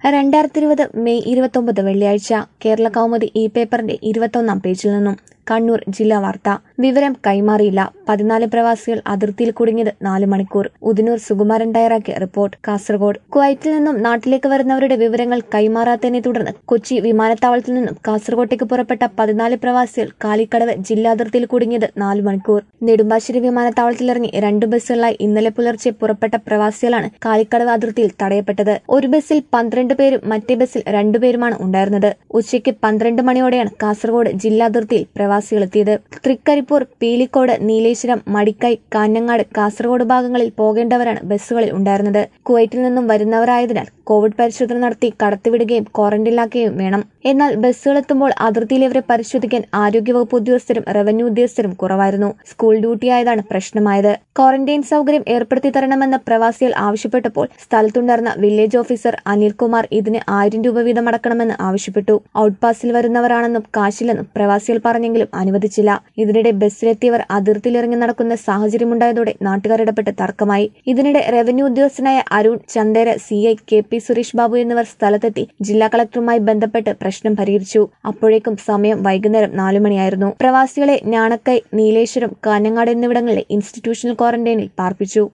രണ്ടായിരത്തി ഇരുപത് മെയ് ഇരുപത്തൊമ്പത് വെള്ളിയാഴ്ച കേരള കൗമുദി ഈ പേപ്പറിന്റെ ഇരുപത്തൊന്നാം പേജിൽ നിന്നും കണ്ണൂർ ജില്ലാ വാർത്ത വിവരം കൈമാറിയില്ല പതിനാല് പ്രവാസികൾ അതിർത്തിയിൽ കുടുങ്ങിയത് നാല് മണിക്കൂർ ഉദിനൂർ സുകുമാരൻ തയ്യാറാക്കിയ റിപ്പോർട്ട് കാസർഗോഡ് കുവൈറ്റിൽ നിന്നും നാട്ടിലേക്ക് വരുന്നവരുടെ വിവരങ്ങൾ കൈമാറാത്തതിനെ തുടർന്ന് കൊച്ചി വിമാനത്താവളത്തിൽ നിന്നും കാസർഗോട്ടേക്ക് പുറപ്പെട്ട പതിനാല് പ്രവാസികൾ കാലിക്കടവ് ജില്ലാ അതിർത്തിയിൽ കുടുങ്ങിയത് നാല് മണിക്കൂർ നെടുമ്പാശ്ശേരി വിമാനത്താവളത്തിലിറങ്ങി രണ്ട് ബസ്സുകളായി ഇന്നലെ പുലർച്ചെ പുറപ്പെട്ട പ്രവാസികളാണ് കാലിക്കടവ് അതിർത്തിയിൽ തടയപ്പെട്ടത് ഒരു ബസ്സിൽ പന്ത്രണ്ട് പേരും മറ്റേ ബസ്സിൽ രണ്ടുപേരുമാണ് ഉണ്ടായിരുന്നത് ഉച്ചയ്ക്ക് പന്ത്രണ്ട് മണിയോടെയാണ് കാസർഗോഡ് ജില്ലാ അതിർത്തിയിൽ പ്രവാസികളെത്തിയത് തൃക്കരിപ്പൂർ പീലിക്കോട് നീലേശ്വരം മടിക്കൈ കാഞ്ഞങ്ങാട് കാസർഗോഡ് ഭാഗങ്ങളിൽ പോകേണ്ടവരാണ് ബസ്സുകളിൽ ഉണ്ടായിരുന്നത് കുവൈറ്റിൽ നിന്നും വരുന്നവരായതിനാൽ കോവിഡ് പരിശോധന നടത്തി കടത്തിവിടുകയും ക്വാറന്റൈനിലാക്കുകയും വേണം എന്നാൽ ബസ്സുകളെത്തുമ്പോൾ അതിർത്തിയിൽ ഇവരെ പരിശോധിക്കാൻ ആരോഗ്യവകുപ്പ് ഉദ്യോഗസ്ഥരും റവന്യൂ ഉദ്യോഗസ്ഥരും കുറവായിരുന്നു സ്കൂൾ ഡ്യൂട്ടിയായതാണ് പ്രശ്നമായത് ക്വാറന്റൈൻ സൗകര്യം ഏർപ്പെടുത്തി തരണമെന്ന് പ്രവാസികൾ ആവശ്യപ്പെട്ടപ്പോൾ സ്ഥലത്തുണ്ടായിരുന്ന വില്ലേജ് ഓഫീസർ അനിൽകുമാർ ഇതിന് ആയിരം രൂപ വീതം അടക്കണമെന്ന് ആവശ്യപ്പെട്ടു ഔട്ട് പാസിൽ വരുന്നവരാണെന്നും കാശില്ലെന്നും പ്രവാസികൾ പറഞ്ഞെങ്കിലും അനുവദിച്ചില്ല ഇതിനിടെ ബസ്സിലെത്തിയവർ അതിർത്തിയിലിറങ്ങി നടക്കുന്ന സാഹചര്യമുണ്ടായതോടെ നാട്ടുകാർ ഇടപെട്ട് തർക്കമായി ഇതിനിടെ റവന്യൂ ഉദ്യോഗസ്ഥനായ Arun Chandera C I K P Suresh Babu എന്നിവർ സ്ഥലത്തെത്തി ജില്ലാ കളക്ടറുമായി ബന്ധപ്പെട്ട് പ്രശ്നം പരിഹരിച്ചു അപ്പോഴേക്കും സമയം വൈകുന്നേരം നാലുമണിയായിരുന്നു പ്രവാസികളെ ഞാണക്കൈ നീലേശ്വരം കാഞ്ഞങ്ങാട് എന്നിവിടങ്ങളിലെ ഇൻസ്റ്റിറ്റ്യൂഷണൽ ക്വാറന്റൈനിൽ പാർപ്പിച്ചു